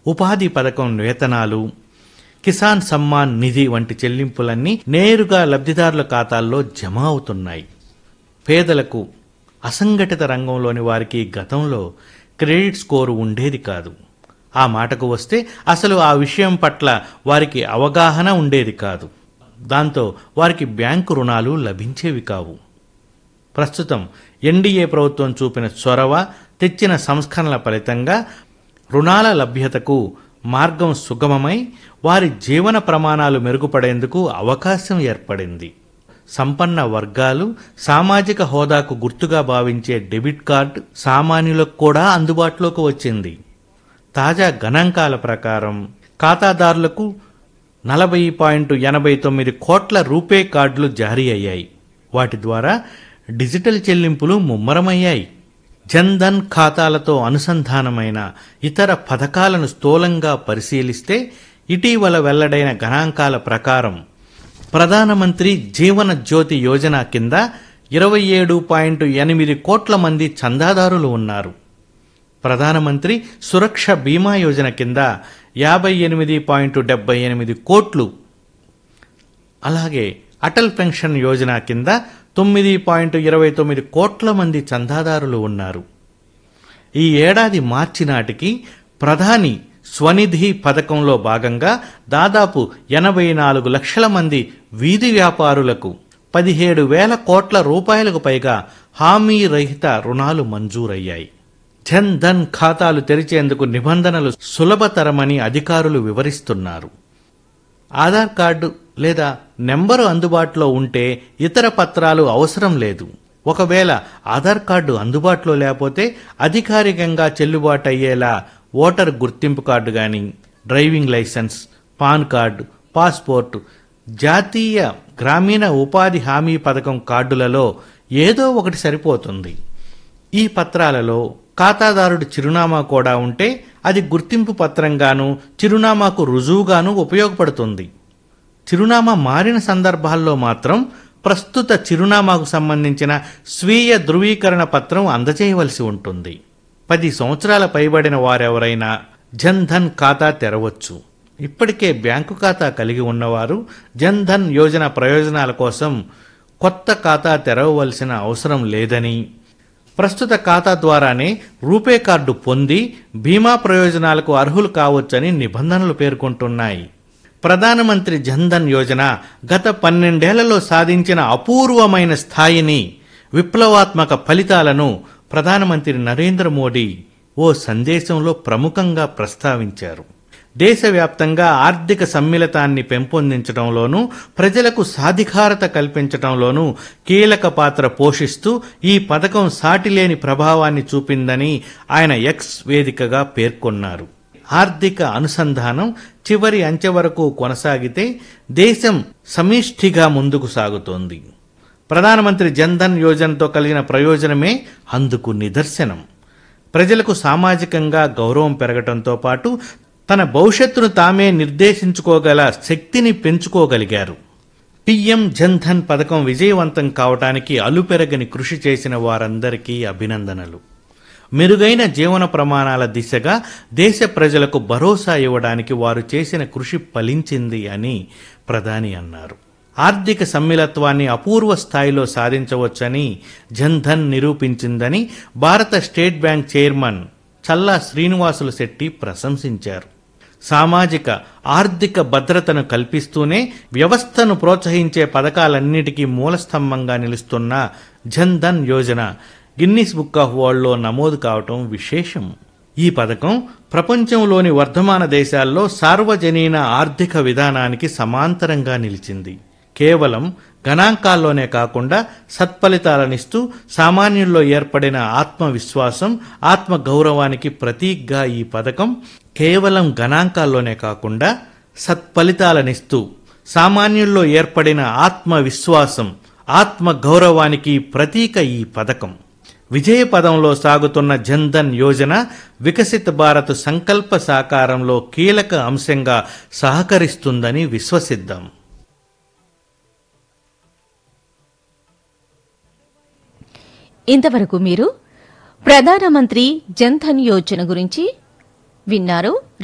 ఉపాధి పథకం వేతనాలు కిసాన్ సమ్మాన్ నిధి వంటి చెల్లింపులన్నీ నేరుగా లబ్ధిదారుల ఖాతాల్లో జమ అవుతున్నాయి పేదలకు అసంఘటిత రంగంలోని వారికి గతంలో క్రెడిట్ స్కోరు ఉండేది కాదు ఆ మాటకు వస్తే అసలు ఆ విషయం పట్ల వారికి అవగాహన ఉండేది కాదు దాంతో వారికి బ్యాంకు రుణాలు లభించేవి కావు ప్రస్తుతం ఎన్డీఏ ప్రభుత్వం చూపిన చొరవ తెచ్చిన సంస్కరణల ఫలితంగా రుణాల లభ్యతకు మార్గం సుగమమై వారి జీవన ప్రమాణాలు మెరుగుపడేందుకు అవకాశం ఏర్పడింది సంపన్న వర్గాలు సామాజిక హోదాకు గుర్తుగా భావించే డెబిట్ కార్డు సామాన్యులకు కూడా అందుబాటులోకి వచ్చింది తాజా గణాంకాల ప్రకారం ఖాతాదారులకు నలభై పాయింట్ ఎనభై తొమ్మిది కోట్ల రూపే కార్డులు జారీ అయ్యాయి వాటి ద్వారా డిజిటల్ చెల్లింపులు ముమ్మరమయ్యాయి జన్ధన్ ఖాతాలతో అనుసంధానమైన ఇతర పథకాలను స్థూలంగా పరిశీలిస్తే ఇటీవల వెల్లడైన గణాంకాల ప్రకారం ప్రధానమంత్రి జీవన జ్యోతి యోజన కింద ఇరవై ఏడు పాయింట్ ఎనిమిది కోట్ల మంది చందాదారులు ఉన్నారు ప్రధానమంత్రి సురక్ష బీమా యోజన కింద యాభై ఎనిమిది పాయింట్ డెబ్బై ఎనిమిది కోట్లు అలాగే అటల్ పెన్షన్ యోజన కింద తొమ్మిది పాయింట్ ఇరవై తొమ్మిది కోట్ల మంది చందాదారులు ఉన్నారు ఈ ఏడాది మార్చి నాటికి ప్రధాని స్వనిధి పథకంలో భాగంగా దాదాపు ఎనభై నాలుగు లక్షల మంది వీధి వ్యాపారులకు పదిహేడు వేల కోట్ల రూపాయలకు పైగా హామీ రహిత రుణాలు మంజూరయ్యాయి జన్ ధన్ ఖాతాలు తెరిచేందుకు నిబంధనలు సులభతరమని అధికారులు వివరిస్తున్నారు ఆధార్ కార్డు లేదా నెంబరు అందుబాటులో ఉంటే ఇతర పత్రాలు అవసరం లేదు ఒకవేళ ఆధార్ కార్డు అందుబాటులో లేకపోతే అధికారికంగా చెల్లుబాటు అయ్యేలా ఓటర్ గుర్తింపు కార్డు కానీ driving licence PAN card passport జాతీయ గ్రామీణ ఉపాధి హామీ పథకం కార్డులలో ఏదో ఒకటి సరిపోతుంది ఈ పత్రాలలో ఖాతాదారుడి చిరునామా కూడా ఉంటే అది గుర్తింపు పత్రంగాను చిరునామాకు రుజువుగాను ఉపయోగపడుతుంది చిరునామా మారిన సందర్భాల్లో మాత్రం ప్రస్తుత చిరునామాకు సంబంధించిన స్వీయ ధృవీకరణ పత్రం అందజేయవలసి ఉంటుంది పది సంవత్సరాల పైబడిన వారెవరైనా జన్ ధన్ ఖాతా తెరవచ్చు ఇప్పటికే బ్యాంకు ఖాతా కలిగి ఉన్నవారు జన్ ధన్ యోజన ప్రయోజనాల కోసం కొత్త ఖాతా తెరవవలసిన అవసరం లేదని ప్రస్తుత ఖాతా ద్వారానే రూపే కార్డు పొంది బీమా ప్రయోజనాలకు అర్హులు కావచ్చని నిబంధనలు పేర్కొంటున్నాయి ప్రధానమంత్రి జన్ధన్ యోజన గత పన్నెండేళ్లలో సాధించిన అపూర్వమైన స్థాయిని విప్లవాత్మక ఫలితాలను ప్రధానమంత్రి నరేంద్ర మోడీ ఓ సందేశంలో ప్రముఖంగా ప్రస్తావించారు దేశవ్యాప్తంగా ఆర్థిక సమ్మిళతాన్ని పెంపొందించడంలోనూ ప్రజలకు సాధికారత కల్పించడంలోనూ కీలక పాత్ర పోషిస్తూ ఈ పథకం సాటిలేని ప్రభావాన్ని చూపిందని ఆయన ఎక్స్ వేదికగా పేర్కొన్నారు ఆర్థిక అనుసంధానం చివరి అంచె వరకు కొనసాగితే దేశం సమిష్టిగా ముందుకు సాగుతోంది ప్రధానమంత్రి జన్ధన్ యోజనతో కలిగిన ప్రయోజనమే అందుకు నిదర్శనం ప్రజలకు సామాజికంగా గౌరవం పెరగటంతో పాటు తన భవిష్యత్తును తామే నిర్దేశించుకోగల శక్తిని పెంచుకోగలిగారు పిఎం జన్ధన్ పథకం విజయవంతం కావటానికి అలుపెరగని కృషి చేసిన వారందరికీ అభినందనలు మెరుగైన జీవన ప్రమాణాల దిశగా దేశ ప్రజలకు భరోసా ఇవ్వడానికి వారు చేసిన కృషి ఫలించింది అని ప్రధాని అన్నారు ఆర్థిక సమ్మిళత్వాన్ని అపూర్వ స్థాయిలో సాధించవచ్చని జన్ధన్ నిరూపించిందని భారత state bank chairman Challa Srinivasulu Setty ప్రశంసించారు సామాజిక ఆర్థిక భద్రతను కల్పిస్తూనే వ్యవస్థను ప్రోత్సహించే పథకాలన్నిటికీ మూలస్తంభంగా నిలుస్తున్న Jan Dhan Yojana Guinness book of వరల్డ్లో నమోదు కావటం విశేషం ఈ పథకం ప్రపంచంలోని వర్ధమాన దేశాల్లో సార్వజనీన ఆర్థిక విధానానికి సమాంతరంగా నిలిచింది కేవలం గణాంకాల్లోనే కాకుండా సత్ఫలితాలనిస్తూ సామాన్యుల్లో ఏర్పడిన ఆత్మవిశ్వాసం ఆత్మ గౌరవానికి ప్రతీకగా ఈ పథకం కేవలం గణాంకాల్లోనే కాకుండా సత్ఫలితాలనిస్తూ సామాన్యుల్లో ఏర్పడిన ఆత్మవిశ్వాసం ఆత్మ గౌరవానికి ప్రతీక ఈ పథకం విజయ పదంలో సాగుతున్న జన్ధన్ యోజన వికసిత భారత్ సంకల్ప సాకారంలో కీలక అంశంగా సహకరిస్తుందని విశ్వసిద్దాం ఇంతవరకు మీరు ప్రధానమంత్రి జన్ధన్ యోజన గురించి విన్నారు